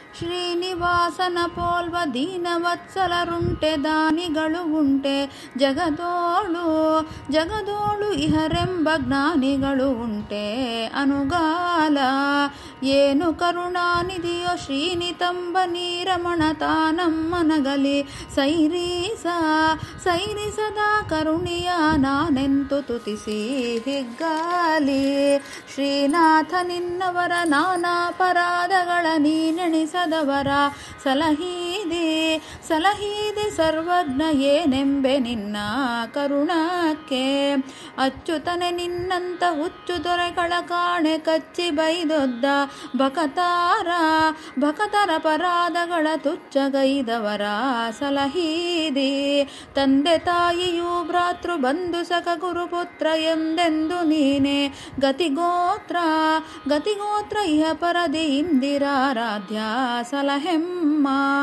ಶ್ರೀನಿವಾಸನ ಪೋಲ್ವ ದೀನವತ್ಸಲರುಂಟೆ ದಾನಿಗಳು ಉಂಟೆ ಜಗದೋಳು ಜಗದೋಳು ಇಹರೆಂಬ ಜ್ಞಾನಿಗಳು ಉಂಟೆ ಅನುಗಾಲ ಏನು ಕರುಣಾನಿಧಿಯೋ ಶ್ರೀನಿತಂಬ ನೀರಮಣ ತಾನಮ್ಮನಗಲಿ ಸೈರೀಸ ಸೈರಿಸದ ಕರುಣಿಯ ನಾನೆಂತು ತುತಿಸಿ ಹಿಗ್ಗಾಲಿ ಶ್ರೀನಾಥ ನಿನ್ನವರ ನಾನಾಪರಾಧಗಳ ನೀನೆಣಿಸದವರ ಸಲಹೀದಿ ಸಲಹೀದಿ ಸರ್ವಜ್ಞ ಏನೆಂಬೆ ನಿನ್ನ ಕರುಣಕ್ಕೆ ಅಚ್ಚುತನೆ ನಿನ್ನಂತ ಹುಚ್ಚು ದೊರೆಗಳ ಕಾಣೆ ಕಚ್ಚಿ ಬೈದೊದ್ದ ಬಕತಾರ ಬಕತರ ಪರಾಧಗಳ ತುಚ್ಚಗೈದವರ ಸಲಹೀದಿ ತಂದೆ ತಾಯಿಯು ಭ್ರಾತೃ ಬಂಧು ಸಖ ಗುರುಪುತ್ರ ಎಂದೆಂದು ನೀನೆ ಗತಿಗೋತ್ರ ಗತಿಗೋತ್ರ ಇಹ ಪರದಿ ಇಂದಿರಾರಾಧ್ಯ ಸಲಹೆಮ್ಮ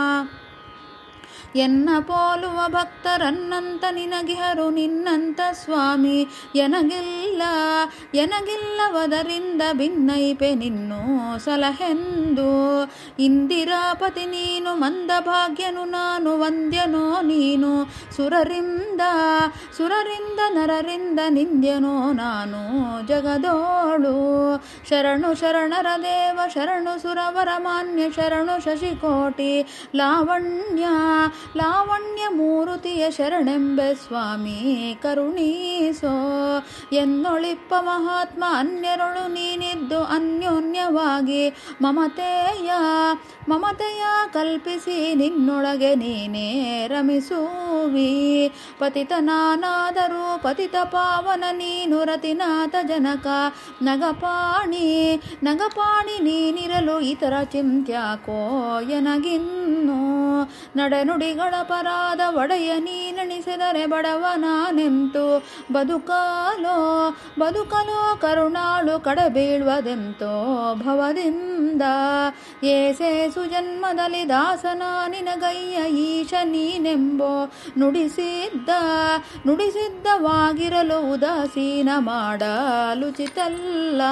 ಎನ್ನ ಪೋಲುವ ಭಕ್ತರನ್ನಂತ ನಿನಗಿಹರು ನಿನ್ನಂತ ಸ್ವಾಮಿ ಎನಗಿಲ್ಲ ಎನಗಿಲ್ಲವದರಿಂದ ಭಿನ್ನೈಪೆ ನಿನ್ನು ಸಲಹೆಂದು ಇಂದಿರಾಪತಿ ನೀನು ಮಂದಭಾಗ್ಯನು ನಾನು ವಂದ್ಯನೋ ನೀನು ಸುರರಿಂದ ಸುರರಿಂದ ನರರಿಂದ ನಿಂದ್ಯನೋ ನಾನು ಜಗದೋಳು ಶರಣು ಶರಣರ ದೇವ ಶರಣು ಸುರವರ ಮಾನ್ಯ ಶರಣು ಶಶಿಕೋಟಿ ಲಾವಣ್ಯ ಲಾವಣ್ಯ ಮೂರುತಿಯ ಶರಣೆಂಬೆ ಸ್ವಾಮಿ ಕರುಣೀಸೋ ಎನ್ನೊಳಿಪ್ಪ ಮಹಾತ್ಮ ಅನ್ಯರೊಳು ನೀನಿದ್ದು ಅನ್ಯೋನ್ಯವಾಗಿ ಮಮತೆಯ ಮಮತೆಯ ಕಲ್ಪಿಸಿ ನಿನ್ನೊಳಗೆ ನೀನೇ ರಮಿಸುವಿ ಪತಿತ ನಾನಾದರೂ ಪತಿತ ಪಾವನ ನೀನು ರತಿನಾಥ ಜನಕ ನಗಪಾಣಿ ನಗಪಾಣಿ ನೀನಿರಲು ಇತರ ಚಿಂತ್ಯಾಕೋ ಎನಗಿನ್ನು ನಡೆನುಡಿಗಳ ಪರಾದ ಒಡೆಯ ನೀನೆಣಿಸಿದರೆ ಬಡವನಾನೆಂತು ಬದುಕಲೋ ಬದುಕಲೋ ಕರುಣಾಳು ಕಡಬೀಳ್ವದೆಂತೋ ಭವದಿಂದ ಏಸೇಸು ಜನ್ಮದಲ್ಲಿ ದಾಸನ ನಿನಗಯ್ಯ ಈಶ ನೀನೆಂಬೋ ನುಡಿಸಿದ್ದ ನುಡಿಸಿದ್ದವಾಗಿರಲು ಉದಾಸೀನ ಮಾಡಲುಚಿತಲ್ಲ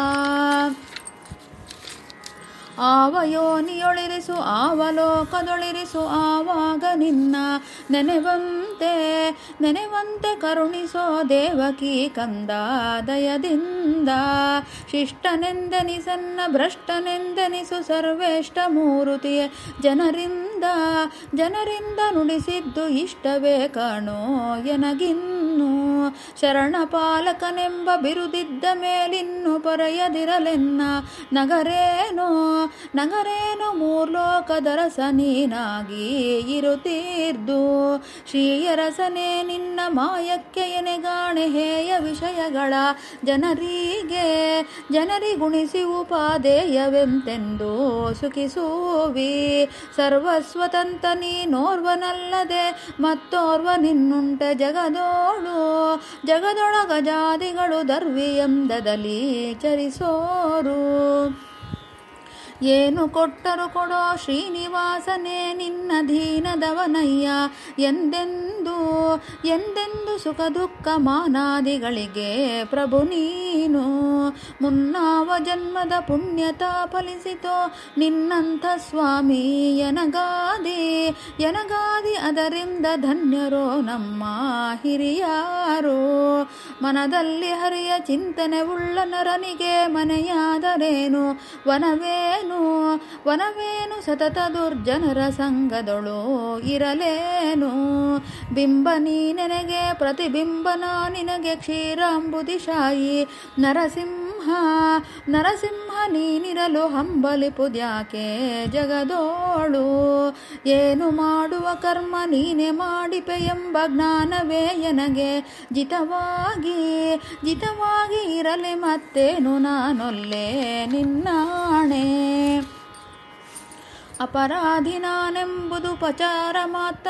ಆವ ಯೋನಿಯೊಳಿರಿಸು ಆವಲೋಕದೊಳಿರಿಸು ಆವಾಗ ನಿನ್ನ ನೆನೆವಂತೆ ನೆನೆವಂತೆ ಕರುಣಿಸೋ ದೇವಕಿ ಕಂದ ದಯದಿಂದ ಶಿಷ್ಟನೆಂದೆನಿಸನ್ನ ಭ್ರಷ್ಟನೆಂದೆನಿಸು ಸರ್ವೇಷ್ಟ ಮೂರುತಿಯ ಜನರಿಂದ ಜನರಿಂದ ನುಡಿಸಿದ್ದು ಇಷ್ಟವೇ ಕಾಣೋ ಎನಗಿನ್ನು ಶರಣ ಪಾಲಕನೆಂಬ ಬಿರುದಿದ್ದ ಮೇಲಿನ್ನು ಪೊರೆಯದಿರಲೆನ್ನ ನಗರೇನೋ ನಗರೇನು ಮೂರ್ಲೋಕದರಸ ನೀನಾಗಿ ಇರುತ್ತೀರ್ದು ಶ್ರೀಯರಸನೇ ನಿನ್ನ ಮಾಯಕ್ಕೆ ಎನೆಗಾಣೆ ಹೇಯ ವಿಷಯಗಳ ಜನರಿಗೆ ಜನರಿಗುಣಿಸಿ ಉಪಾದೇಯವೆಂತೆಂದು ಸುಖಿಸುವಿ ಸರ್ವಸ್ವತಂತ ನೀನೋರ್ವನಲ್ಲದೆ ಮತ್ತೋರ್ವ ನಿನ್ನುಂಟೆ ಜಗದೋಳು ಜಗದೊಳಗ ಜಾತಿಗಳು ದರ್ವಿಯಂದದಲ್ಲಿ ಚರಿಸೋರು ಏನು ಕೊಟ್ಟರು ಕೊಡೋ ಶ್ರೀನಿವಾಸನೇ ನಿನ್ನ ದೀನದವನಯ್ಯ ಎಂದೆಂದು ಎಂದೆಂದು ಸುಖ ದುಃಖ ಮಾನಾದಿಗಳಿಗೆ ಪ್ರಭು ನೀನು ಮುನ್ನಾವ ಜನ್ಮದ ಪುಣ್ಯತ ಫಲಿಸಿತೋ ನಿನ್ನಂಥ ಸ್ವಾಮಿ ಎನಗಾದಿ ಎನಗಾದಿ ಅದರಿಂದ ಧನ್ಯರೋ ನಮ್ಮ ಹಿರಿಯಾರು ಮನದಲ್ಲಿ ಹರಿಯ ಚಿಂತನೆ ಉಳ್ಳ ನರನಿಗೆ ಮನೆಯಾದರೇನು ವನವೇನು ವನವೇನು ಸತತ ದುರ್ಜನರ ಸಂಗದೊಳು ಇರಲೇನು ಬಿಂಬ ನೀ ನೆನಗೆ ಪ್ರತಿಬಿಂಬನ ನಿನಗೆ ಕ್ಷೀರಾಂಬುದಿಶಾಯಿ ನರಸಿಂಹ ನರಸಿಂಹ ನೀನಿರಲು ಹಂಬಲಿಪುದ್ಯಾಕೆ ಜಗದೋಳು ಏನು ಮಾಡುವ ಕರ್ಮ ನೀನೆ ಮಾಡಿಪೆ ಎಂಬ ಜ್ಞಾನವೇ ಎನಗೆ ಜಿತವಾಗಿ ಜಿತವಾಗಿ ಇರಲಿ ಮತ್ತೇನು ನಾನೊಲ್ಲೆ ನಿನ್ನಾಣೆ ಅಪರಾಧಿ ನಾನೆಂಬುದು ಪಚಾರ ಮಾತ್ರ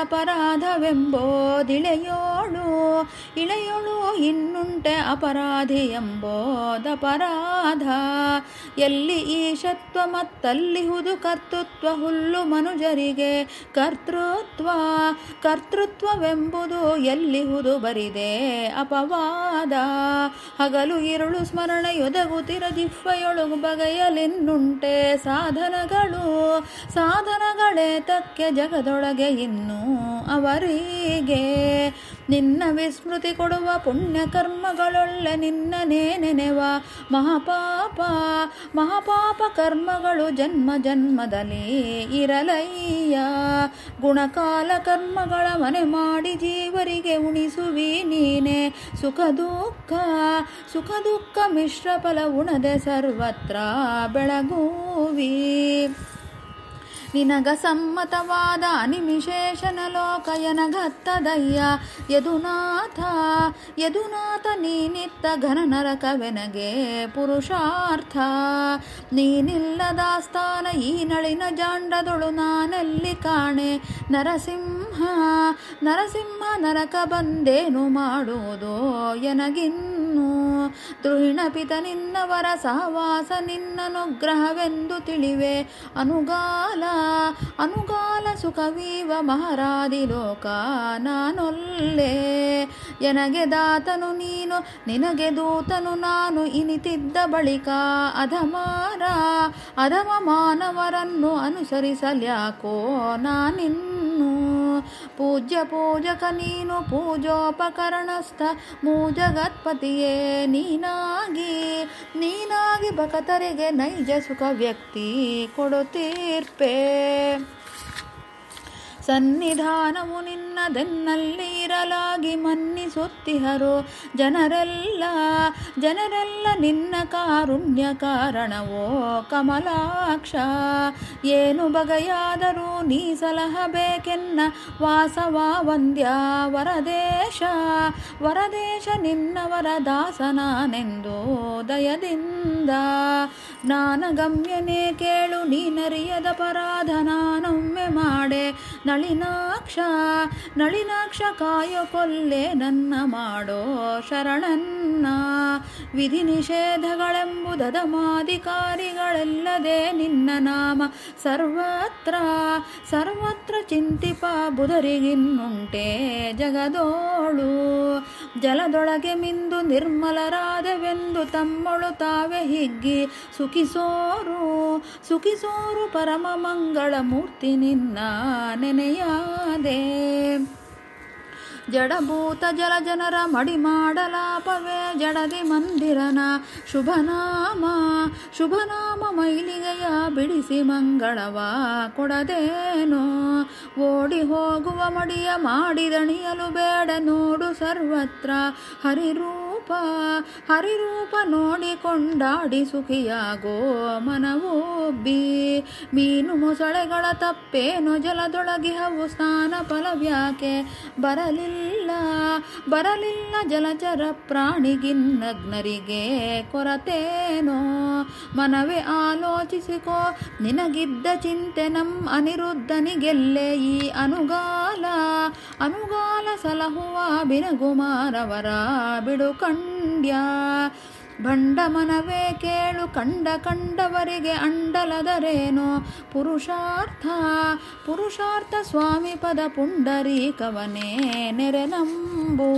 ನಿನಗಪರಾಧವೆಂಬೋದಿಳೆಯೋಳು ಇಳೆಯೋಳು ಇನ್ನುಂಟೆ ಅಪರಾಧಿ ಎಂಬೋದಪರಾಧ ಎಲ್ಲಿ ಈಶತ್ವ ಮತ್ತಲ್ಲಿಹುದು ಕರ್ತೃತ್ವ ಹುಲ್ಲು ಮನುಜರಿಗೆ ಕರ್ತೃತ್ವ ಕರ್ತೃತ್ವವೆಂಬುದು ಎಲ್ಲಿಹುದು ಬರಿದೆ ಅಪವಾದ ಹಗಲು ಇರುಳು ಸ್ಮರಣೆಯೊದಗುತ್ತಿರ ಜಿಹ್ವೆಯೊಳಗು ಬಗೆಯಲೆನ್ನುಂಟೆ ಸಾಧನಗಳು ಸಾಧನಗಳೇತಕ್ಕೆ ಜಗದೊಳಗೆ ಇನ್ನು ಅವರಿಗೆ ನಿನ್ನ ವಿಸ್ಮೃತಿ ಕೊಡುವ ಪುಣ್ಯ ಕರ್ಮಗಳೊಳ್ಳೆ ನಿನ್ನನೇ ನೆನೆವ ಮಹಾಪಾಪ ಮಹಾಪಾಪ ಕರ್ಮಗಳು ಜನ್ಮ ಜನ್ಮದಲ್ಲಿ ಇರಲಯ್ಯ ಗುಣಕಾಲ ಕರ್ಮಗಳ ಮನೆ ಮಾಡಿ ಜೀವರಿಗೆ ಉಣಿಸುವಿ ನೀನೆ ಸುಖ ದುಃಖ ಸುಖ ದುಃಖ ಮಿಶ್ರ ಫಲ ಉಣದೆ ಸರ್ವತ್ರ ಬೆಳಗುವಿ ನಿನಗ ಸಮ್ಮತವಾದ ಅನಿಮಿಶೇಷನ ಲೋಕಯನಗತ್ತದಯ್ಯ ಯದುನಾಥ ಯದುನಾಥ ನೀನಿತ್ತ ಘನ ನರಕವೆನಗೆ ಪುರುಷಾರ್ಥ ನೀನಿಲ್ಲದ ಸ್ಥಾನ ಈ ನಳಿನ ಜಾಂಡದೊಳು ನಾನೆಲ್ಲಿ ಕಾಣೆ ನರಸಿಂಹ ನರಸಿಂಹ ನರಕ ಬಂದೇನು ಮಾಡುವುದೋ ಎನಗಿನ್ನು ದ್ರುಹಿಣ ಪಿತ ನಿನ್ನವರ ಸಹವಾಸ ನಿನ್ನನುಗ್ರಹವೆಂದು ತಿಳಿವೆ ಅನುಗಾಲ ಅನುಗಾಲ ಸುಖವೀವ ಮಹಾರಾದಿ ಲೋಕ ನಾನೊಲ್ಲೆ ಎನಗೆ ದಾತನು ನೀನು ನಿನಗೆ ದೂತನು ನಾನು ಇನಿತಿದ್ದ ಬಳಿಕ ಅಧಮಾರ ಅಧಮ ಮಾನವರನ್ನು ಅನುಸರಿಸಲ್ಯಾಕೋ ನಾನಿನ್ನು ಪೂಜ್ಯ ಪೂಜಕ ನೀನು ಪೂಜೋಪಕರಣಸ್ಥ ಮೂಜಗತ್ಪತಿಯೇ ನೀನಾಗಿ ನೀನಾಗಿ ಭಕತರಿಗೆ ನೈಜ ಸುಖ ವ್ಯಕ್ತಿ ಕೊಡುತ್ತೀರ್ಪೆ ಸನ್ನಿಧಾನವು ನಿನ್ನದೆನ್ನಲ್ಲಿ ಇರಲಾಗಿ ಮನ್ನಿಸುತ್ತಿಹರು ಜನರೆಲ್ಲ ಜನರೆಲ್ಲ ನಿನ್ನ ಕಾರುಣ್ಯ ಕಾರಣವೋ ಕಮಲಾಕ್ಷ ಏನು ಬಗೆಯಾದರೂ ನೀ ಸಲಹಬೇಕೆನ್ನ ವಾಸವ ವಂದ್ಯ ವರದೇಶ ವರದೇಶ ನಿನ್ನವರ ದಾಸನಾನೆಂದು ದಯದಿಂದ ಜ್ಞಾನಗಮ್ಯನೇ ಕೇಳು ನೀನರಿಯದ ಪರಾಧ ನಾನೊಮ್ಮೆ ಮಾಡೆ ನಳಿನಾಕ್ಷ ನಳಿನಾಕ್ಷ ಕಾಯೋ ಕೊಲ್ಲೆ ನನ್ನ ಮಾಡೋ ಶರಣನ್ನ ವಿಧಿ ನಿಷೇಧಗಳೆಂಬುದದ ಮಾಧಿಕಾರಿಗಳೆಲ್ಲದೆ ನಿನ್ನ ನಾಮ ಸರ್ವತ್ರ ಸರ್ವತ್ರ ಚಿಂತಿಪ ಬುಧರಿಗಿನ್ನುಂಟೆ ಜಗದೋಳು ಜಲದೊಳಗೆ ಮಿಂದು ನಿರ್ಮಲರಾದವೆಂದು ತಮ್ಮಳು ತಾವೇ ಹಿಗ್ಗಿ ಸುಖಿಸೋರು ಸುಖಿಸೋರು ಪರಮ ಮಂಗಳ ಮೂರ್ತಿ ನಿನ್ನ ನೆನೆಯಾದೆ ಜಡಭೂತ ಜಲ ಜನರ ಮಡಿ ಮಾಡಲಾಪವೇ ಜಡದಿ ಮಂದಿರನ ಶುಭನಾಮ ಶುಭನಾಮ ಮೈಲಿಗೆಯ ಬಿಡಿಸಿ ಮಂಗಳವ ಕೊಡದೇನೋ ಓಡಿ ಹೋಗುವ ಮಡಿಯ ಮಾಡಿದಣಿಯಲು ಬೇಡ ನೋಡು ಸರ್ವತ್ರ ಹರಿರೂಪ ಹರಿರೂಪ ನೋಡಿಕೊಂಡಾಡಿ ಸುಖಿಯಾಗೋ ಮನವೊಬ್ಬಿ ಮೀನು ಮೊಸಳೆಗಳ ತಪ್ಪೇನೋ ಜಲದೊಳಗಿಹವು ಸ್ನಾನ ಫಲವ್ಯಾಕೆ ಬರಲಿಲ್ಲ ಬರಲಿಲ್ಲ ಜಲಚರ ಪ್ರಾಣಿಗಿನ್ನಗ್ನರಿಗೆ ಕೊರತೇನೋ ಮನವೇ ಆಲೋಚಿಸಿಕೋ ನಿನಗಿದ್ದ ಚಿಂತೆ ನಮ್ ಅನಿರುದ್ಧನಿಗೆಲ್ಲೆ ಈ ಅನುಗಾಲ ಅನುಗಾಲ ಸಲಹುವ ಬಿನಗುಮಾರವರ ಬಿಡು ಕಂಡ್ಯ ಭಂಡ ಮನವೇ ಕೇಳು ಕಂಡ ಕಂಡವರಿಗೆ ಅಂಡಲದರೇನೋ ಪುರುಷಾರ್ಥ ಪುರುಷಾರ್ಥ ಸ್ವಾಮಿ ಪದ ಪುಂಡರೀಕವನೇ ನೆರೆ ನಂಬು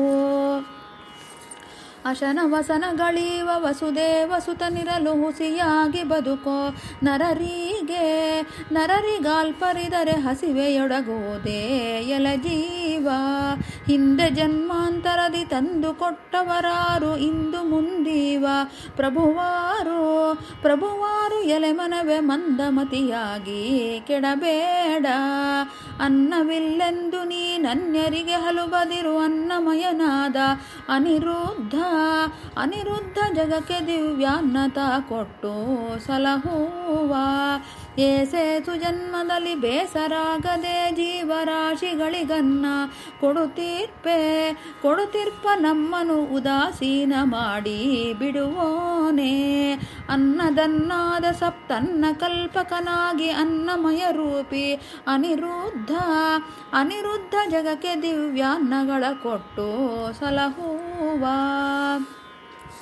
ಅಶನ ವಸನಗಳೀವ ವಸುದೇವ ಸುತನಿರಲು ಹುಸಿಯಾಗಿ ಬದುಕೋ ನರರಿಗೆ ನರರಿಗಾಲ್ಪರಿದರೆ ಹಸಿವೆಯೊಡಗುವುದೇ ಎಲ ಜೀವ ಹಿಂದೆ ಜನ್ಮಾಂತರದಿ ತಂದು ಕೊಟ್ಟವರಾರು ಇಂದು ಮುಂದೀವ ಪ್ರಭುವಾರು ಪ್ರಭುವಾರು ಎಲೆ ಮನವೇ ಮಂದಮತಿಯಾಗಿ ಕೆಡಬೇಡ ಅನ್ನವಿಲ್ಲೆಂದು ನೀ ನನ್ಯರಿಗೆ ಹಲುಬದಿರು ಅನ್ನಮಯನಾದ ಅನಿರುದ್ಧ ಅನಿರುದ್ಧ ಜಗಕ್ಕೆ ದಿವ್ಯಾನ್ನತ ಕೊಟ್ಟು ಸಲಹುವ ಏಸೇತು ಜನ್ಮದಲ್ಲಿ ಬೇಸರಾಗದೆ ಜೀವರಾಶಿಗಳಿಗನ್ನ ಕೊಡುತ್ತೀರ್ಪೆ ಕೊಡುತ್ತೀರ್ಪ ನಮ್ಮನು ಉದಾಸೀನ ಮಾಡಿ ಬಿಡುವೋನೆ ಅನ್ನದನ್ನಾದ ಸಪ್ತನ್ನ ಕಲ್ಪಕನಾಗಿ ಅನ್ನಮಯ ರೂಪಿ ಅನಿರುದ್ಧ ಅನಿರುದ್ಧ ಜಗಕ್ಕೆ ದಿವ್ಯಾನ್ನಗಳ ಕೊಟ್ಟು ಸಲಹುವ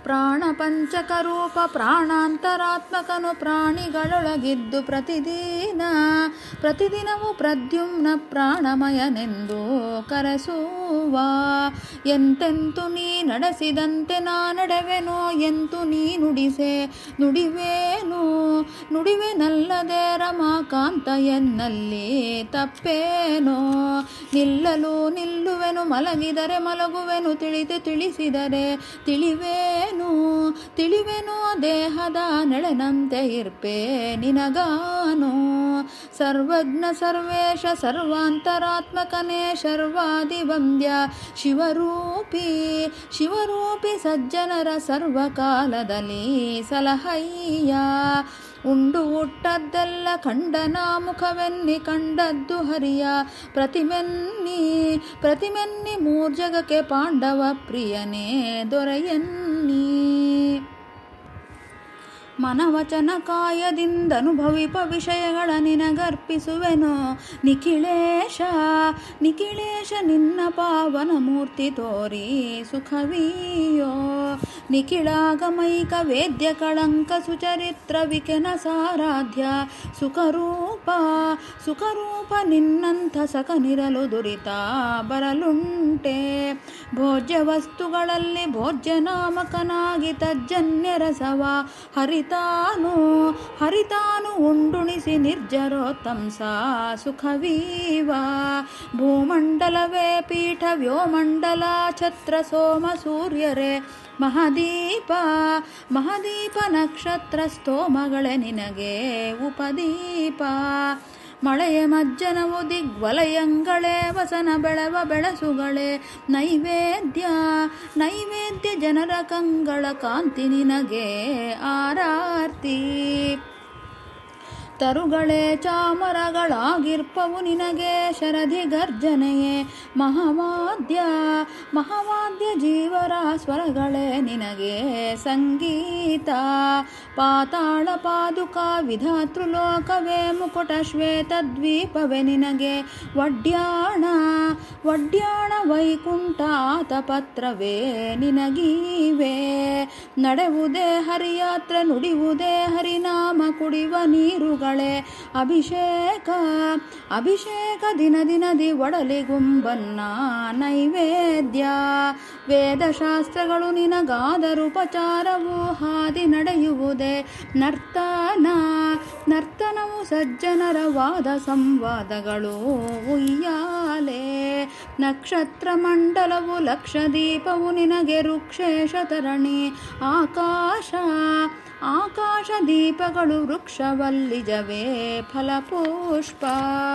ಪ್ರಾಣ ಪಂಚಕ ರೂಪ ಪ್ರಾಣಾಂತರಾತ್ಮಕನು ಪ್ರಾಣಿಗಳೊಳಗಿದ್ದು ಪ್ರತಿದಿನ ಪ್ರತಿದಿನವೂ ಪ್ರದ್ಯುಮ್ನ ಪ್ರಾಣಮಯನೆಂದು ಕರೆಸುವ ಎಂತೆಂತು ನೀ ನಡೆಸಿದಂತೆ ನಾ ನಡೆವೆನೋ ಎಂತು ನೀ ನುಡಿಸೆ ನುಡಿವೇನು ನುಡಿವೆನಲ್ಲದೆ ರಮಾಕಾಂತ ಎನ್ನಲ್ಲಿ ತಪ್ಪೇನೋ ನಿಲ್ಲಲು ನಿಲ್ಲುವೆನು ಮಲಗಿದರೆ ಮಲಗುವೆನು ತಿಳಿದು ತಿಳಿಸಿದರೆ ತಿಳಿವೇನು ತಿಳಿವೆನು ದೇಹದ ನೆಳೆನಂತೆ ಇರ್ಪೆ ನಿನಗಾನು ಸರ್ವಜ್ಞ ಸರ್ವೇಶ ಸರ್ವಾಂತರಾತ್ಮಕನೇ ಶರ್ವಾದಿ ವಂದ್ಯ ಶಿವರೂಪಿ ಶಿವರೂಪಿ ಸಜ್ಜನರ ಸರ್ವಕಾಲದಲ್ಲಿ ಸಲಹಯ್ಯ ಉಂಡು ಹುಟ್ಟದ್ದೆಲ್ಲ ಕಂಡನ ಮುಖವೆನ್ನಿ ಕಂಡದ್ದು ಹರಿಯ ಪ್ರತಿಮೆನ್ನಿ ಪ್ರತಿಮೆನ್ನಿ ಮೂರ್ಜಗಕ್ಕೆ ಪಾಂಡವ ಪ್ರಿಯನೇ ದೊರೆಯನ್ನಿ ಮನವಚನ ಕಾಯದಿಂದನುಭವಿಪ ವಿಷಯಗಳ ನಿನಗರ್ಪಿಸುವೆನು ನಿಖಿಳೇಶ ನಿಖಿಳೇಶ ನಿನ್ನ ಪಾವನ ಮೂರ್ತಿ ತೋರಿ ಸುಖವೀಯೋ ನಿಖಿಳಾಗಮೈಕ ವೇದ್ಯ ಕಳಂಕ ಸುಚರಿತ್ರ ವಿಕೆನ ಸಾರಾಧ್ಯ ಸುಖರೂಪ ಸುಖರೂಪ ನಿನ್ನಂಥ ಸಕನಿರಲು ದುರಿತ ಬರಲುಂಟೆ ಭೋಜ್ಯ ವಸ್ತುಗಳಲ್ಲಿ ಭೋಜ್ಯ ನಾಮಕನಾಗಿ ತಜ್ಜನ್ಯ ರಸವ ಹರಿತಾನು ಹರಿತಾನು ಉಂಡುಣಿಸಿ ನಿರ್ಜರೋತ್ತಂಸ ಸುಖವೀವ ಭೂಮಂಡಲವೇ ಪೀಠ ವ್ಯೋಮಂಡಲ ಛತ್ರ ಸೋಮ ಸೂರ್ಯರೇ ಮಹದೀಪ ಮಹದೀಪ ನಕ್ಷತ್ರ ಸ್ತೋಮಗಳೇ ನಿನಗೆ ಉಪದೀಪ ಮಳೆಯ ಮಜ್ಜನವು ದಿಗ್ವಲಯಂಗಳೇ ವಸನ ಬೆಳವ ಬೆಳಸುಗಳೇ ನೈವೇದ್ಯ ನೈವೇದ್ಯ ಜನರ ಕಂಗಳ ಕಾಂತಿ ನಿನಗೆ ಆರಾರ್ತಿ ತರುಗಳೇ ಚಾಮರಗಳಾಗಿರ್ಪವು ನಿನಗೆ ಶರಧಿ ಗರ್ಜನೆಯೇ ಮಹಾವಾದ್ಯ ಮಹಾವಾದ್ಯ ಜೀವರ ಸ್ವರಗಳೇ ನಿನಗೆ ಸಂಗೀತ ಪಾತಾಳ ಪಾದುಕ ವಿಧಾತೃಲೋಕವೇ ಮುಕುಟ ಶ್ವೇತ ದ್ವೀಪವೇ ನಿನಗೆ ವಡ್ಯಾಣ ವಡ್ಯಾಣ ವೈಕುಂಠ ಆತಪತ್ರವೇ ನಿನಗೀವೆ ನಡೆವುದೇ ಹರಿಯಾತ್ರೆ ನುಡಿಯುವುದೇ ಹರಿನಾಮ ಕುಡಿವ ನೀರುಗಳೇ ಅಭಿಷೇಕ ಅಭಿಷೇಕ ದಿನ ದಿನದಿ ಒಡಲಿಗುಂಬನ್ನ ನೈವೇದ್ಯ ವೇದಶಾಸ್ತ್ರಗಳು ನಿನಗಾದರುಪಚಾರವು ಹಾದಿ ನಡೆಯುವುದೇ ನರ್ತನ ನರ್ತನವು ಸಜ್ಜನರ ವಾದ ಸಂವಾದಗಳು ಉಯ್ಯಾಲೆ ನಕ್ಷತ್ರ ಮಂಡಲವು ಲಕ್ಷ ದೀಪವು ನಿನಗೆ ರುಕ್ಷೇಶ ತರಣಿ ಆಕಾಶ ಆಕಾಶ ದೀಪಗಳು ವೃಕ್ಷವಲ್ಲಿಜವೇ ಫಲಪುಷ್ಪ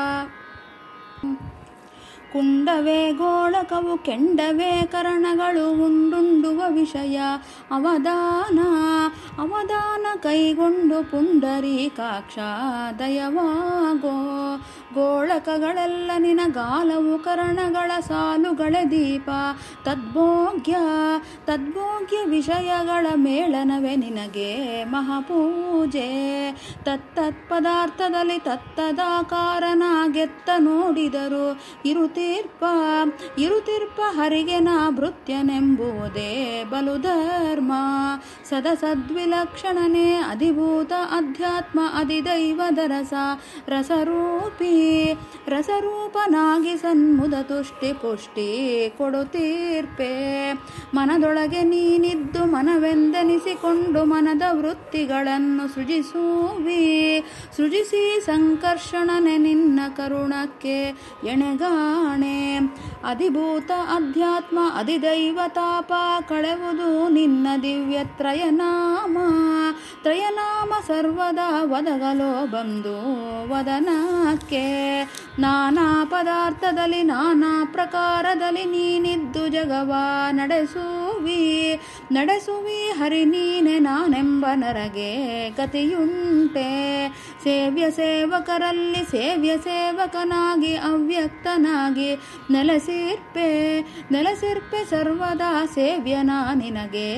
ಕುಂಡವೇ ಗೋಳಕವು ಕೆಂಡವೇ ಕರಣಗಳು ಉಂಡುಂಡುವ ವಿಷಯ ಅವಧಾನ ಅವಧಾನ ಕೈಗೊಂಡು ಪುಂಡರೀಕಾಕ್ಷ ದಯವಾಗೋ ಗೋಳಕಗಳೆಲ್ಲ ನಿನಗಾಲವು ಕರಣಗಳ ಸಾಲುಗಳೇ ದೀಪ ತದ್ಭೋಗ್ಯ ತದ್ಭೋಗ್ಯ ವಿಷಯಗಳ ಮೇಳನವೇ ನಿನಗೆ ಮಹಾಪೂಜೆ ತತ್ತತ್ ಪದಾರ್ಥದಲ್ಲಿ ತತ್ತದಾಕಾರನಾಗೆತ್ತ ನೋಡಿದರು ಇರುತೀರ್ಪ ಇರುತೀರ್ಪ ಹರಿಗೆ ನಾ ಭೃತ್ಯನೆಂಬುವುದೇ ಬಲು ಧರ್ಮ ಸದ ಸದ್ವಿಲಕ್ಷಣನೆ ಅಧಿಭೂತ ಅಧ್ಯಾತ್ಮ ಅಧಿದೈವದ ರಸ ರಸರೂಪಿ ರಸರೂಪನಾಗಿ ಸನ್ಮುದ ತುಷ್ಟಿ ಪುಷ್ಟಿ ಕೊಡುತ್ತೀರ್ಪೆ ಮನದೊಳಗೆ ನೀನಿದ್ದು ಮನವೆಂದೆನಿಸಿಕೊಂಡು ಮನದ ವೃತ್ತಿಗಳನ್ನು ಸೃಜಿಸುವಿ ಸೃಜಿಸಿ ಸಂಕರ್ಷಣನೆ ನಿನ್ನ ಕರುಣಕ್ಕೆ ಎಣೆಗಾಣೆ ಅಧಿಭೂತ ಅಧ್ಯಾತ್ಮ ಅಧಿದೈವತಾಪ ಕಳೆವುದು ನಿನ್ನ ದಿವ್ಯ ತ್ರಯನಾಮ ತ್ರಯನಾಮ ಸರ್ವದಾ ಒದಗಲೋ ಬಂದು ವದನಕ್ಕೆ ನಾನಾ ಪದಾರ್ಥದಲ್ಲಿ ನಾನಾ ಪ್ರಕಾರದಲ್ಲಿ ನೀನಿದ್ದು ಜಗವ ನಡೆಸುವಿ ನಡೆಸುವಿ ಹರಿ ನೀನೆ ನಾನೆಂಬ ನರಗೆ ಗತಿಯುಂಟೆ ಸೇವ್ಯ ಸೇವಕರಲ್ಲಿ ಸೇವ್ಯ ಸೇವಕನಾಗಿ ಅವ್ಯಕ್ತನಾಗಿ ನೆಲೆಸಿರ್ಪೆ ನೆಲೆಸಿರ್ಪೆ ಸರ್ವದಾ ಸೇವ್ಯನ ನಿನಗೆ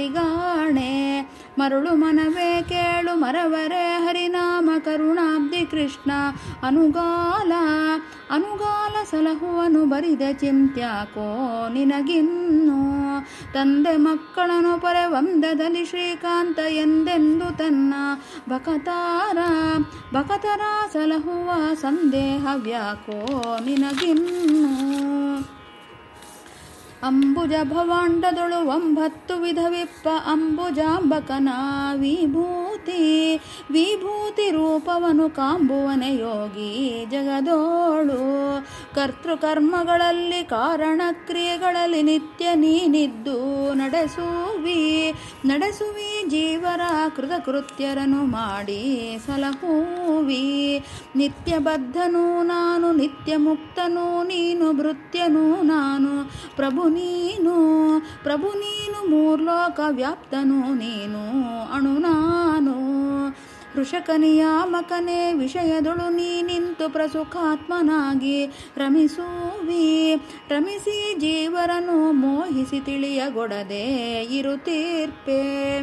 ಸರಿಗಾಣೆ ಮರುಳು ಮನವೇ ಕೇಳು ಮರವರೇ ಹರಿನಾಮ ಕರುಣಾಬ್ಧಿ ಕೃಷ್ಣ ಅನುಗಾಲ ಅನುಗಾಲ ಸಲಹುವನು ಬರಿದ ಚಿಂತ್ಯಾಕೋ ನಿನಗಿನ್ನು ತಂದೆ ಮಕ್ಕಳನ್ನು ಪರವಂದದಲ್ಲಿ ಶ್ರೀಕಾಂತ ಎಂದೆಂದು ತನ್ನ ಬಕತಾರ ಬಕತರ ಸಲಹುವ ಸಂದೇಹವ್ಯಾಕೋ ನಿನಗಿನ್ನು ಅಂಬುಜ ಭವಾಂಡದೊಳು ಒಂಬತ್ತು ವಿಧವಿಪ್ಪ ಅಂಬುಜಾಂಬಕನ ವಿಭೂತಿ ವಿಭೂತಿ ರೂಪವನು ಕಾಂಬುವನೆ ಯೋಗಿ ಜಗದೋಳು ಕರ್ತೃಕರ್ಮಗಳಲ್ಲಿ ಕಾರಣ ಕ್ರಿಯೆಗಳಲ್ಲಿ ನಿತ್ಯ ನೀನಿದ್ದು ನಡೆಸುವಿ ನಡೆಸುವಿ ಜೀವರ ಕೃತಕೃತ್ಯರನು ಮಾಡಿ ಸಲಹುವಿ ನಿತ್ಯ ಬದ್ಧನು ನಾನು ನಿತ್ಯ ಮುಕ್ತನು ನೀನು ಭೃತ್ಯನು ನಾನು ಪ್ರಭು ನೀನು ಪ್ರಭು ನೀನು ಮೂರ್ಲೋಕ ವ್ಯಾಪ್ತನು ನೀನು ಅಣು ನಾನು ವೃಷಕ ನಿಯಾಮಕನೇ ವಿಷಯದೊಳು ನೀ ನಿಂತು ಪ್ರಸುಖಾತ್ಮನಾಗಿ ರಮಿಸುವಿ ರಮಿಸಿ ಜೀವರನು ಮೋಹಿಸಿ ತಿಳಿಯಗೊಡದೆ ಇರುತ್ತೀರ್ಪೆ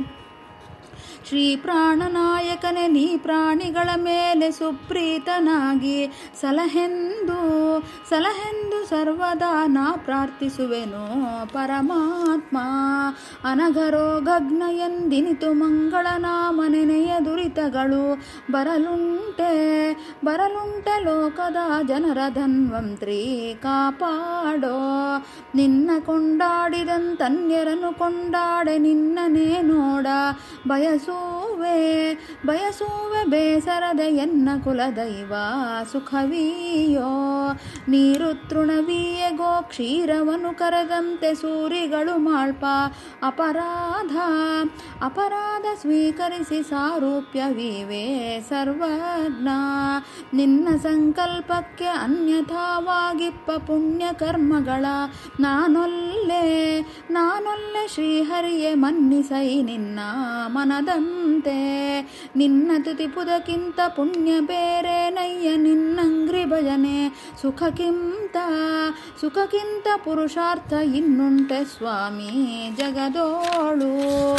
ಶ್ರೀ ಪ್ರಾಣನಾಯಕನೇ ನೀ ಪ್ರಾಣಿಗಳ ಮೇಲೆ ಸುಪ್ರೀತನಾಗಿ ಸಲಹೆಂದು ಸಲಹೆಂದು ಸರ್ವದಾ ನಾ ಪ್ರಾರ್ಥಿಸುವೆನು ಪರಮಾತ್ಮ ಅನಘರೋಗಗ್ನ ಎಂದಿನಿತು ಮಂಗಳನಾಮ ನೆನೆಯ ದುರಿತಗಳು ಬರಲುಂಟೆ ಬರಲುಂಟೆ ಲೋಕದ ಜನರ ಧನ್ವಂತ್ರಿ ಕಾಪಾಡೋ ನಿನ್ನ ಕೊಂಡಾಡಿದಂತನ್ಯರನ್ನು ಕೊಂಡಾಡೆ ನಿನ್ನನೇ ನೋಡ ಬಯಸುವೆ ಬಯಸುವೆ ಬೇಸರದೆ ಎನ್ನ ಕುಲದೈವ ಸುಖವೀಯೋ ನೀರು ತೃಣವೀಯಗೋ ಕ್ಷೀರವನು ಕರೆದಂತೆ ಸೂರಿಗಳು ಮಾಳ್ಪ ಅಪರಾಧ ಅಪರಾಧ ಸ್ವೀಕರಿಸಿ ಸಾರೂಪ್ಯವೀವೆ ಸರ್ವಜ್ಞ ನಿನ್ನ ಸಂಕಲ್ಪಕ್ಕೆ ಅನ್ಯಥಾವಾಗಿಪ್ಪ ಪುಣ್ಯ ಕರ್ಮಗಳ ನಾನೊಲ್ಲೆ ನಾನೊಲ್ಲೆ ಶ್ರೀಹರಿಯೇ ಮನ್ನಿಸೈ ನಿನ್ನ ಮನದಂತೆ ನಿನ್ನ ತುತಿಪುದಕ್ಕಿಂತ ಪುಣ್ಯ ಬೇರೆ ನಯ್ಯ ನಿನ್ನಂಗ್ರಿ ಭಜನೆ ಸುಖಕ್ಕಿಂತ ಸುಖಕ್ಕಿಂತ ಪುರುಷಾರ್ಥ ಇನ್ನುಂಟೆ ಸ್ವಾಮಿ ಜಗದೋಳು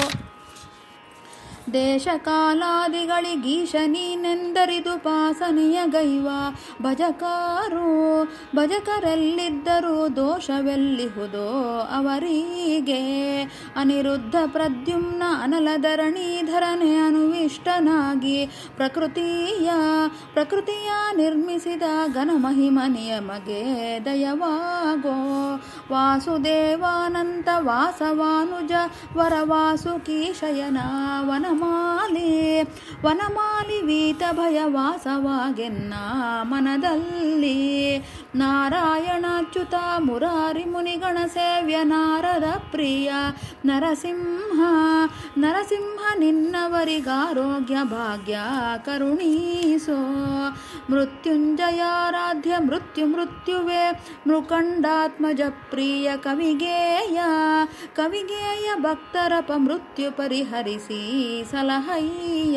ದೇಶಕಾಲಾದಿಗಳಿಗೀಶ ನೀನೆಂದರಿದು ಪಾಸನೆಯ ಗೈವ ಭಜಕಾರು ಭಜಕರೆಲ್ಲಿದ್ದರೂ ದೋಷವೆಲ್ಲಿಹುದೋ ಅವರಿಗೆ ಅನಿರುದ್ಧ ಪ್ರದ್ಯುಮ್ನ ಅನಲಧರಣೀಧರನೆ ಅನುವಿಷ್ಟನಾಗಿ ಪ್ರಕೃತಿಯ ಪ್ರಕೃತಿಯ ನಿರ್ಮಿಸಿದ ಘನಮಹಿಮ ನಿಯಮಗೆ ದಯವಾಗೋ ವಾಸುದೇವಾನಂತ ವಾಸವಾನುಜ ವರವಾಸುಕೀಶಯನ ವನಮಾಲಿ ವನಮಾಲಿ ವೀತ ಭಯ ವಾಸವಾಗೆನ್ನ ಮನದಲ್ಲಿ ನಾರಾಯಣಾಚ್ಯುತ ಮುರಾರಿ ಮುನಿಗಣ ಸೇವ್ಯ ನಾರದ ಪ್ರಿಯ ನರಸಿಂಹ ನರಸಿಂಹ ನಿನ್ನವರಿಗಾರೋಗ್ಯ ಭಾಗ್ಯ ಕರುಣೀಸೋ ಮೃತ್ಯುಂಜಯಾರಾಧ್ಯ ಮೃತ್ಯು ಮೃತ್ಯುವೆ ಮೃಕಂಡಾತ್ಮಜ ಪ್ರಿಯ ಕವಿಗೇಯ ಕವಿಗೇಯ ಭಕ್ತರಪ ಮೃತ್ಯು ಪರಿಹರಿಸಿ ಸಲಹಯ್ಯ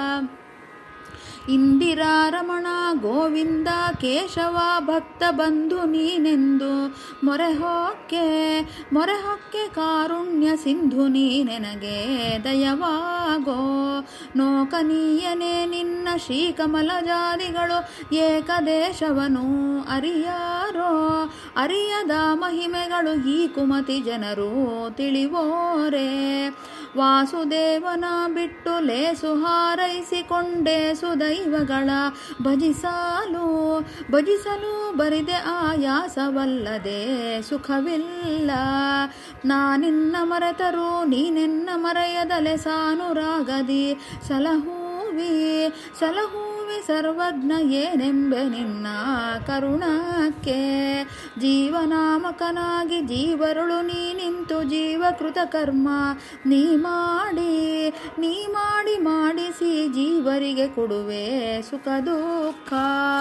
ಇಂದಿರಾ ರಮಣ ಗೋವಿಂದ ಕೇಶವ ಭಕ್ತ ಬಂಧು ನೀನೆಂದು ಮೊರೆಹೊಕ್ಕೆ ಮೊರೆಹೊಕ್ಕೆ ಕಾರುಣ್ಯ ಸಿಂಧು ನೀನೆನಗೆ ದಯವಾಗೋ ನೋಕನೀಯನೇ ನಿನ್ನ ಶ್ರೀಕಮಲ ಜಾದಿಗಳು ಏಕದೇಶವನು ಅರಿಯಾರೋ ಅರಿಯದ ಮಹಿಮೆಗಳು ಈ ಕುಮತಿ ಜನರು ತಿಳಿವೋರೆ ವಾಸುದೇವನ ಬಿಟ್ಟು ಲೇಸು ಹಾರೈಸಿಕೊಂಡೆ ಸುದೈವಗಳ ಭಜಿಸಲು ಭಜಿಸಲು ಬರಿದೆ ಆಯಾಸವಲ್ಲದೆ ಸುಖವಿಲ್ಲ ನಾನಿನ್ನ ಮರೆತರು ನೀನೆನ್ನ ಮರೆಯದಲೆ ಸಾನುರಾಗದಿ ಸಲಹುವಿ ಸಲಹುವಿ ಸರ್ವಜ್ಞ ಏನೆಂಬೆ ನಿನ್ನ ಕರುಣಕ್ಕೆ ಜೀವನಾಮಕನಾಗಿ ಜೀವರುಳು ನೀ ನಿಂತು ಜೀವಕೃತ ಕರ್ಮ ನೀ ಮಾಡಿ ನೀ ಮಾಡಿ ಮಾಡಿಸಿ ಜೀವರಿಗೆ ಕೊಡುವೆ ಸುಖ ದುಃಖ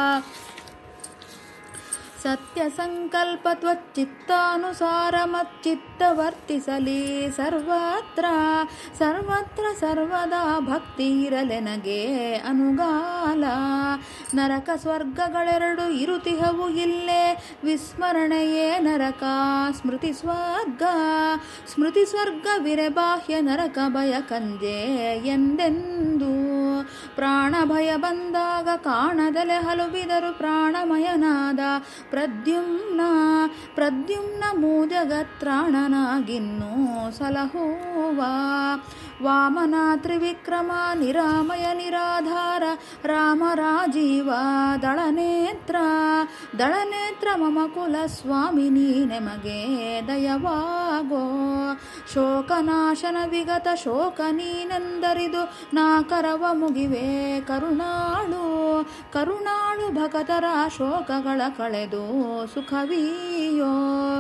ಸತ್ಯ ಸಂಕಲ್ಪ ತ್ವಚ್ಚಿತ್ತಾನುಸಾರ ಮಚ್ಚಿತ್ತ ವರ್ತಿಸಲಿ ಸರ್ವತ್ರ ಸರ್ವತ್ರ ಸರ್ವದಾ ಭಕ್ತಿ ಇರಲೆನಗೆ ಅನುಗಾಲ ನರಕ ಸ್ವರ್ಗಗಳೆರಡು ಇರುತಿಹವು ಇಲ್ಲೇ ವಿಸ್ಮರಣೆಯೇ ನರಕ ಸ್ಮೃತಿ ಸ್ವರ್ಗ ಸ್ಮೃತಿ ಸ್ವರ್ಗವಿರೆ ಬಾಹ್ಯ ನರಕ ಭಯ ಕಂಜೆ ಎಂದೆಂದು ಪ್ರಾಣ ಭಯ ಬಂದಾಗ ಕಾಣದಲೆ ಹಲುಬಿದರು ಪ್ರಾಣಮಯನಾದ ಪ್ರದ್ಯುಮ್ನ ಪ್ರದ್ಯುಮ್ನ ಮೂಜಗತ್ರಾಣನಾಗಿನ್ನೂ ಸಲಹುವ ವಾಮನ ತ್ರಿವಿಕ್ರಮ ನಿರಾಮಯ ನಿರಾಧಾರ ರಾಮ ರಾಜೀವ ದಳನೇತ್ರ ದಳನೇತ್ರ ಮಮ ಕುಲ ಸ್ವಾಮಿನಿ ನಮಗೆ ದಯವಾಗೋ ಶೋಕನಾಶನ ವಿಗತ ಶೋಕ ನೀನೆಂದರಿದು ನಾ ಕರವ ಮುಗಿವೆ ಕರುಣಾಳು ಕರುಣಾಳು ಭಗತರ ಶೋಕಗಳ ಕಳೆದು ಸುಖವೀಯೋ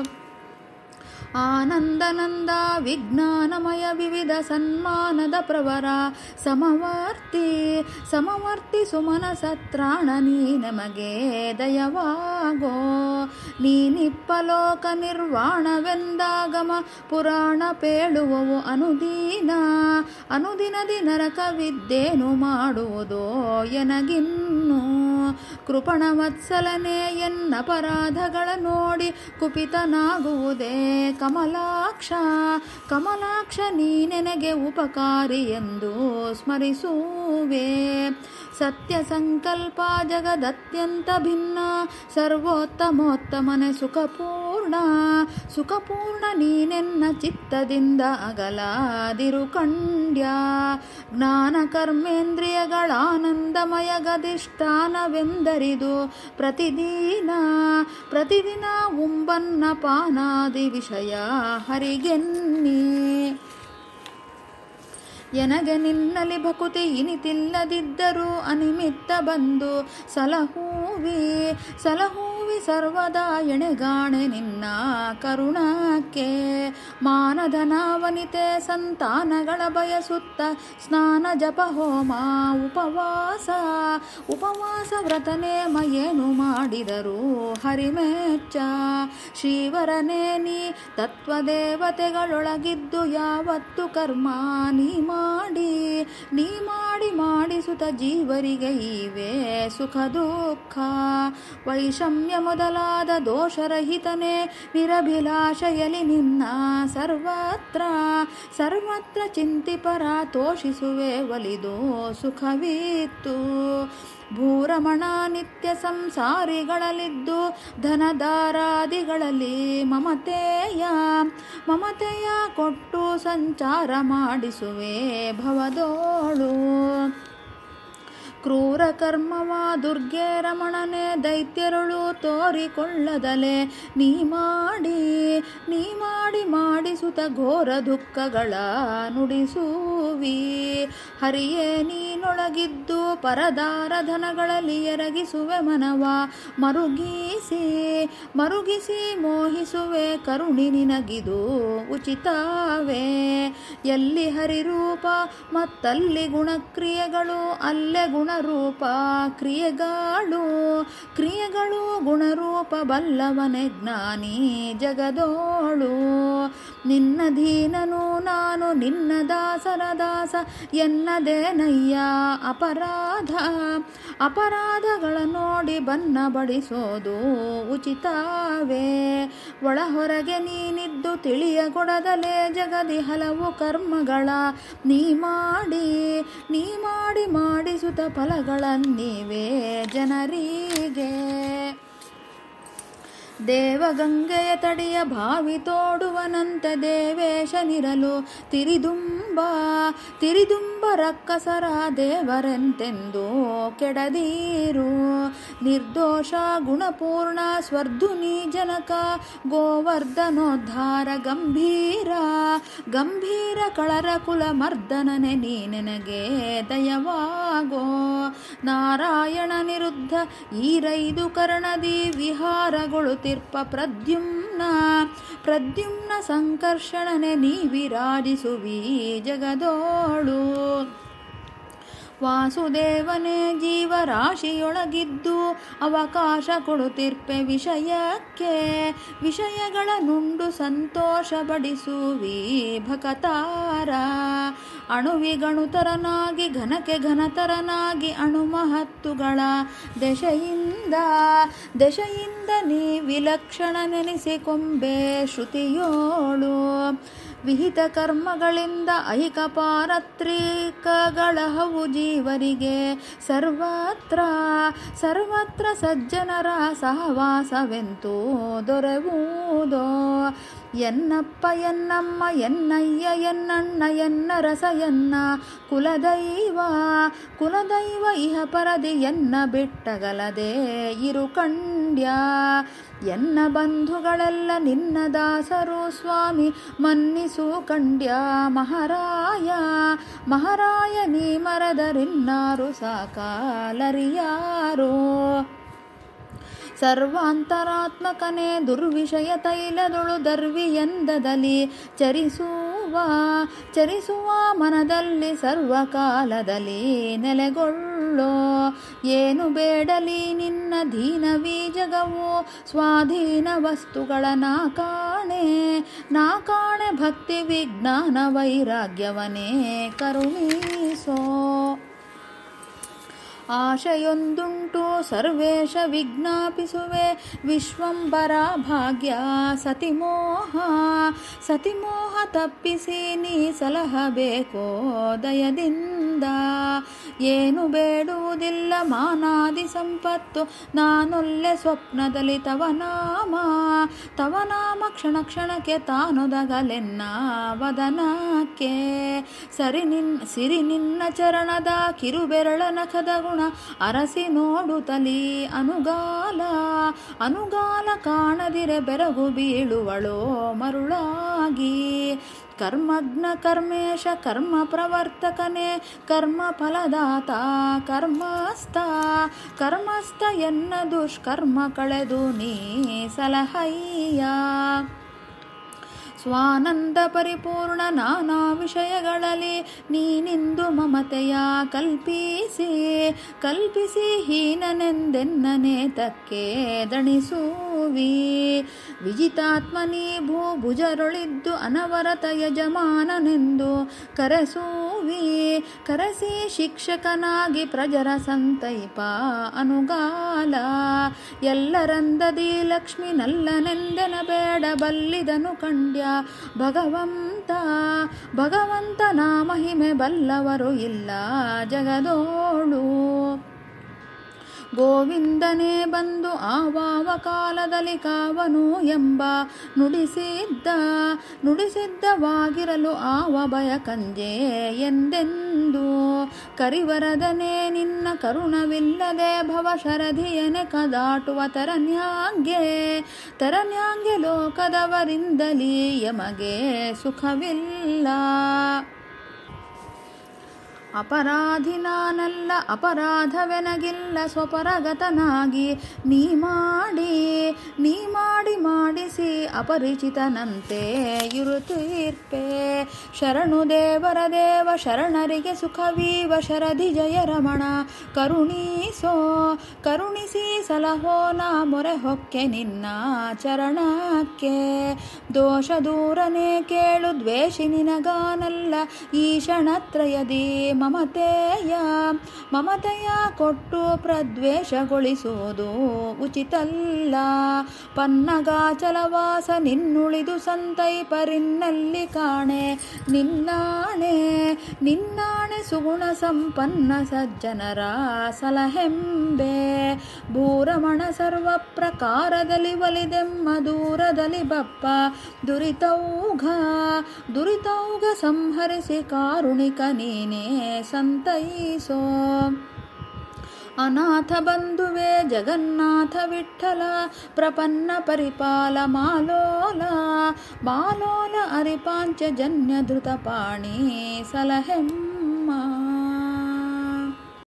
ಆನಂದನಂದ ವಿಜ್ಞಾನಮಯ ವಿವಿಧ ಸನ್ಮಾನದ ಪ್ರವರ ಸಮವರ್ತಿ ಸಮವರ್ತಿ ಸುಮನ ಸತ್ರಾಣ ನೀ ನಮಗೆ ದಯವಾಗೋ ನೀನಿಪ್ಪಲೋಕ ನಿರ್ವಾಣವೆಂದಾಗಮ ಪುರಾಣ ಪೇಳುವವು ಅನುದೀನ ಅನುದಿನದಿ ನರಕವಿದ್ದೇನು ಮಾಡುವುದೋ ಎನಗಿನ್ನು ಕೃಪಣ ವತ್ಸಲನೆ ಎನ್ನಪರಾಧಗಳ ನೋಡಿ ಕುಪಿತನಾಗುವುದೇ ಕಮಲಾಕ್ಷ ಕಮಲಾಕ್ಷ ನೀನೆನಗೆ ಉಪಕಾರಿ ಎಂದು ಸ್ಮರಿಸುವೆ ಸತ್ಯ ಸಂಕಲ್ಪ ಜಗದತ್ಯಂತ ಭಿನ್ನ ಸರ್ವೋತ್ತಮೋತ್ತಮನೆ ಸುಖಪೂರ್ಣ ಸುಖಪೂರ್ಣ ನೀನೆನ್ನ ಚಿತ್ತದಿಂದ ಅಗಲಾದಿರು ಕಂಡ್ಯ ಜ್ಞಾನ ಕರ್ಮೇಂದ್ರಿಯಗಳಾನಂದಮಯ ಗದಿಷ್ಠಾನವೆಂದರಿದು ಪ್ರತಿದಿನ ಪ್ರತಿದಿನ ಉಂಬನ್ನ ಪಾನಾದಿ ವಿಷಯ ಹರಿಗೆನ್ನಿ ಎನಗೆ ನಿನ್ನಲಿ ಭಕುತಿ ಇನಿತಿಲ್ಲದಿದ್ದರೂ ಅನಿಮಿತ್ತ ಬಂದು ಸಲಹೂವಿ ಸಲಹೂವಿ ಸರ್ವದಾ ಎಣೆಗಾಣೆ ನಿನ್ನ ಕರುಣಕ್ಕೆ ಮಾನಧನ ವನಿತೆ ಸಂತಾನಗಳ ಬಯಸುತ್ತ ಸ್ನಾನ ಜಪ ಹೋಮ ಉಪವಾಸ ಉಪವಾಸ ವ್ರತನೇಮ ಏನು ಮಾಡಿದರು ಹರಿಮೆಚ್ಚ ಶ್ರೀವರನೇ ನೀ ತತ್ವದೇವತೆಗಳೊಳಗಿದ್ದು ಯಾವತ್ತು ಕರ್ಮ ನೀ ಮಾಡಿ ನೀ ಮಾಡಿ ಮಾಡಿಸುತ್ತ ಜೀವರಿಗೆ ಇವೆ ಸುಖ ದುಃಖ ವೈಷಮ್ಯ ಮೊದಲಾದ ದೋಷರಹಿತನೇ ನಿರಭಿಲಾಷೆಯಲಿ ನಿನ್ನ ಸರ್ವತ್ರ ಸರ್ವತ್ರ ಚಿಂತಿಪರ ತೋಷಿಸುವೆ ಒಲಿದು ಸುಖವಿತ್ತು ಭೂರಮಣ ನಿತ್ಯ ಸಂಸಾರಿಗಳಲ್ಲಿದ್ದು ಧನದಾರಾದಿಗಳಲ್ಲಿ ಮಮತೆಯ ಮಮತೆಯ ಕೊಟ್ಟು ಸಂಚಾರ ಮಾಡಿಸುವೆ ಭವದೋಳು ಕ್ರೂರ ಕರ್ಮವ ದುರ್ಗೆ ರಮಣನೆ ದೈತ್ಯರುಳು ತೋರಿಕೊಳ್ಳದಲೆ ನೀ ಮಾಡಿ ನೀ ಮಾಡಿ ಮಾಡಿಸುತ್ತ ಘೋರ ದುಃಖಗಳ ನುಡಿಸುವಿ ಹರಿಯೇ ನೀನೊಳಗಿದ್ದು ಪರದಾರ ಧನಗಳಲ್ಲಿ ಎರಗಿಸುವೆ ಮನವ ಮರುಗಿಸಿ ಮರುಗಿಸಿ ಮೋಹಿಸುವೆ ಕರುಣಿ ನಿನಗಿದು ಉಚಿತವೇ ಎಲ್ಲಿ ಹರಿರೂಪ ಮತ್ತಲ್ಲಿ ಗುಣಕ್ರಿಯೆಗಳು ಅಲ್ಲೇ ಗುಣರೂಪ ಕ್ರಿಯೆಗಳು ಕ್ರಿಯೆಗಳು ಗುಣರೂಪ ಬಲ್ಲವನೆ ಜ್ಞಾನಿ ಜಗದೋಳು ನಿನ್ನ ದೀನನು ನಾನು ನಿನ್ನ ದಾಸರ ದಾಸ ಎನ್ನದೇನಯ್ಯ ಅಪರಾಧ ಅಪರಾಧಗಳ ನೋಡಿ ಬನ್ನ ಬಡಿಸೋದು ಉಚಿತವೇ ಒಳ ಹೊರಗೆ ನೀನಿದ್ದು ತಿಳಿಯಗೊಡದಲೇ ಜಗದಿ ಹಲವು ಕರ್ಮಗಳ ನೀ ಮಾಡಿ ನೀ ಮಾಡಿ ಮಾಡಿಸುತ್ತ ಫಲಗಳನ್ನೀವೇ ಜನರಿಗೆ ದೇವಗಂಗೆಯ ತಡಿಯ ಭಾವಿ ತೋಡುವನಂತ ದೇವೇಶನಿರಲು ತಿರಿದುಂಬ ತಿರಿದುಂಬ ರಕ್ಕಸರ ದೇವರೆಂತೆಂದು ಕೆಡದೀರು ನಿರ್ದೋಷ ಗುಣಪೂರ್ಣ ಸ್ವರ್ಧುನಿ ಜನಕ ಗೋವರ್ಧನೋದ್ಧಾರ ಗಂಭೀರ ಗಂಭೀರ ಕಳರ ಕುಲ ಮರ್ದನನೆ ನೀ ನನಗೆ ದಯವಾಗೋ ನಾರಾಯಣ ನಿರುದ್ಧ ಈರೈದು ಕರ್ಣದಿ ವಿಹಾರಗಳು ತಿರ್ಪ ಪ್ರದ್ಯುಮ್ನ ಪ್ರದ್ಯುಮ್ನ ಸಂಕರ್ಷಣನೆ ನೀ ವಿರಾಜಿಸುವಿ ಜಗದೋಳು ವಾಸುದೇವನೇ ಜೀವರಾಶಿಯೊಳಗಿದ್ದು ಅವಕಾಶ ಕೊಡುತ್ತಿರ್ಪೆ ವಿಷಯಕ್ಕೆ ವಿಷಯಗಳ ನುಂಡು ಸಂತೋಷಪಡಿಸುವಿ ಭಕತಾರ ಅಣುವಿಗಣುತರನಾಗಿ ಘನಕ್ಕೆ ಘನತರನಾಗಿ ಅಣು ಮಹತ್ತುಗಳ ದೆಶೆಯಿಂದ ದೆಶೆಯಿಂದ ನೀ ವಿಲಕ್ಷಣ ನೆನೆಸಿಕೊಂಬೆ ಶ್ರುತಿಯೋಳು ವಿಹಿತ ಕರ್ಮಗಳಿಂದ ಐಕ ಪಾರತ್ರಿಕಗಳಹವು ಜೀವರಿಗೆ ಸರ್ವತ್ರ ಸರ್ವತ್ರ ಸಜ್ಜನರ ಸಹವಾಸವೆಂತೂ ದೊರೆವುದೋ ಎನ್ನಪ್ಪ ಎನ್ನಮ್ಮ ಎನ್ನಯ್ಯ ಎನ್ನಣ್ಣ ಎನ್ನ ರಸ ಎನ್ನ ಕುಲದೈವ ಕುಲದೈವ ಇಹ ಪರದಿ ಎನ್ನ ಬಿಟ್ಟಗಲದೆ ಇರು ಕಂಡ್ಯ ಎನ್ನ ಬಂಧುಗಳೆಲ್ಲ ನಿನ್ನ ದಾಸರು ಸ್ವಾಮಿ ಮನ್ನಿಸು ಕಂಡ್ಯ ಮಹಾರಾಯ ಮಹಾರಾಯ ನೀ ಮರದರಿನ್ನಾರು ಸಾಕಾಲರಿಯಾರೋ ಸರ್ವಾಂತರಾತ್ಮಕನೇ ದುರ್ವಿಷಯ ತೈಲದೊಳು ದರ್ವಿಯಂದದಲ್ಲಿ ಚರಿಸುವ ಚರಿಸುವ ಮನದಲ್ಲಿ ಸರ್ವಕಾಲದಲ್ಲಿ ನೆಲೆಗೊಳ್ಳೋ ಏನು ಬೇಡಲಿ ನಿನ್ನ ದೀನವೀ ಜಗವು ಸ್ವಾಧೀನ ವಸ್ತುಗಳ ನಾ ಕಾಣೆ ನಾ ಕಾಣೆ ಭಕ್ತಿ ವಿಜ್ಞಾನ ವೈರಾಗ್ಯವನೇ ಕರುಣಿಸೋ ಆಶೆಯೊಂದುಂಟು ಸರ್ವೇಶ ವಿಜ್ಞಾಪಿಸುವೆ ವಿಶ್ವಂಬರ ಭಾಗ್ಯ ಸತಿಮೋಹ ಸತಿಮೋಹ ತಪ್ಪಿಸಿ ನೀ ಸಲಹಬೇಕೋ ದಯದಿಂದ ಏನು ಬೇಡುವುದಿಲ್ಲ ಮಾನಾದಿ ಸಂಪತ್ತು ನಾನೊಲ್ಲೆ ಸ್ವಪ್ನದಲ್ಲಿ ತವ ನಾಮ ತವ ನಾಮ ಕ್ಷಣ ಕ್ಷಣಕ್ಕೆ ತಾನೊದಗಲೆನ್ನ ವದನಕ್ಕೆ ಸರಿ ನಿನ್ ಸಿರಿ ನಿನ್ನ ಚರಣದ ಕಿರುಬೆರಳ ನಖದ ಗುಣ ಅರಸಿ ನೋಡುತ್ತಲಿ ಅನುಗಾಲ ಅನುಗಾಲ ಕಾಣದಿರೆ ಬೆರಗು ಬೀಳುವಳೋ ಮರುಳಾಗಿ ಕರ್ಮಜ್ಞ ಕರ್ಮೇಶ ಕರ್ಮ ಪ್ರವರ್ತಕನೇ ಕರ್ಮ ಫಲದಾತ ಕರ್ಮಸ್ಥ ಕರ್ಮಸ್ಥ ಎನ್ನ ದುಷ್ಕರ್ಮ ಕಳೆದು ನೀ ಸಲಹಯ್ಯ ಸ್ವಾನಂದ ಪರಿಪೂರ್ಣ ನಾನಾ ವಿಷಯಗಳಲ್ಲಿ ನೀನಿಂದು ಮಮತೆಯ ಕಲ್ಪಿಸಿ ಕಲ್ಪಿಸಿ ಹೀನನೆಂದೆನ್ನನೆ ತಕ್ಕೆ ದಣಿಸುವಿ ವಿಜಿತಾತ್ಮನಿ ಭೂಭುಜರೊಳಿದ್ದು ಅನವರತ ಯಜಮಾನನೆಂದು ಕರೆಸುವಿ ಕರೆಸಿ ಶಿಕ್ಷಕನಾಗಿ ಪ್ರಜರ ಸಂತೈಪ ಅನುಗಾಲ ಎಲ್ಲರಂದದಿ ಲಕ್ಷ್ಮಿ ನಲ್ಲನೆಂದೆನ ಬೇಡ ಬಲ್ಲಿದನು ಕಂಡ್ಯ ಭಗವಂತ ಭಗವಂತನ ಮಹಿಮೆ ಬಲ್ಲವರು ಇಲ್ಲ ಜಗದೋಳು ಗೋವಿಂದನೇ ಬಂದು ಆವಾವ ಕಾಲದಲ್ಲಿ ಕಾವನು ಎಂಬ ನುಡಿಸಿದ್ದ ನುಡಿಸಿದ್ದವಾಗಿರಲು ಆವ ಭಯ ಕಂಜೆ ಎಂದೆಂದು ಕರಿವರದನೆ ನಿನ್ನ ಕರುಣವಿಲ್ಲದೆ ಭವ ಶರಧಿಯನೆ ಕದಾಟುವ ತರನ್ಯಾಂಗೆ ತರನ್ಯಾಂಗೆ ಲೋಕದವರಿಂದಲೀ ಯಮಗೆ ಸುಖವಿಲ್ಲ ಅಪರಾಧಿ ನಾನಲ್ಲ ಅಪರಾಧವೆನಗಿಲ್ಲ ಸ್ವಪರಗತನಾಗಿ ನೀ ಮಾಡಿ ನೀ ಮಾಡಿ ಮಾಡಿಸಿ ಅಪರಿಚಿತನಂತೆ ಇರುತ್ತೀರ್ಪೆ ಶರಣು ದೇವರ ದೇವ ಶರಣರಿಗೆ ಸುಖವೀವ ಶರಧಿ ಜಯ ರಮಣ ಕರುಣಿಸೋ ಕರುಣಿಸಿ ಸಲಹೋ ನಾ ಮೊರೆ ಹೊಕ್ಕೆ ನಿನ್ನ ಚರಣಕ್ಕೆ ದೋಷ ದೂರನೇ ಕೇಳು ದ್ವೇಷಿ ನಿನಗಾನಲ್ಲ ಈ ಕ್ಷಣತ್ರಯದಿ ಮಮತೆಯ ಮಮತೆಯ ಕೊಟ್ಟು ಪ್ರದ್ವೇಷಗೊಳಿಸುವುದು ಉಚಿತಲ್ಲ ಪನ್ನಗಾಚಲವಾಸ ನಿನ್ನುಳಿದು ಸಂತೈಪರಿನ್ನಲ್ಲಿ ಕಾಣೆ ನಿನ್ನಾಣೆ ನಿನ್ನಾಣೆ ಸುಗುಣ ಸಂಪನ್ನ ಸಜ್ಜನರ ಸಲಹೆಂಬೆ ಭೂರಮಣ ಸರ್ವ ಪ್ರಕಾರದಲ್ಲಿ ಒಲಿದೆಮ್ಮ ದೂರದಲ್ಲಿ ಬಪ್ಪ ದುರಿತೌಘ ದುರಿತೌಘ ಸಂಹರಿಸಿ ಕಾರುಣಿಕ ನೀನೇ ಸಂತೈಸೋ ಅನಾಥ ಬಂಧುವೆ ಜಗನ್ನಾಥ ವಿಠಲ ಪ್ರಪನ್ನ ಪರಿಪಾಲ ಮಾಲೋಲ ಮಾಲೋಲ ಅರಿಪಾಂಚಜನ್ಯ ಧೃತಪಾಣಿ ಸಲಹೆಮ್ಮ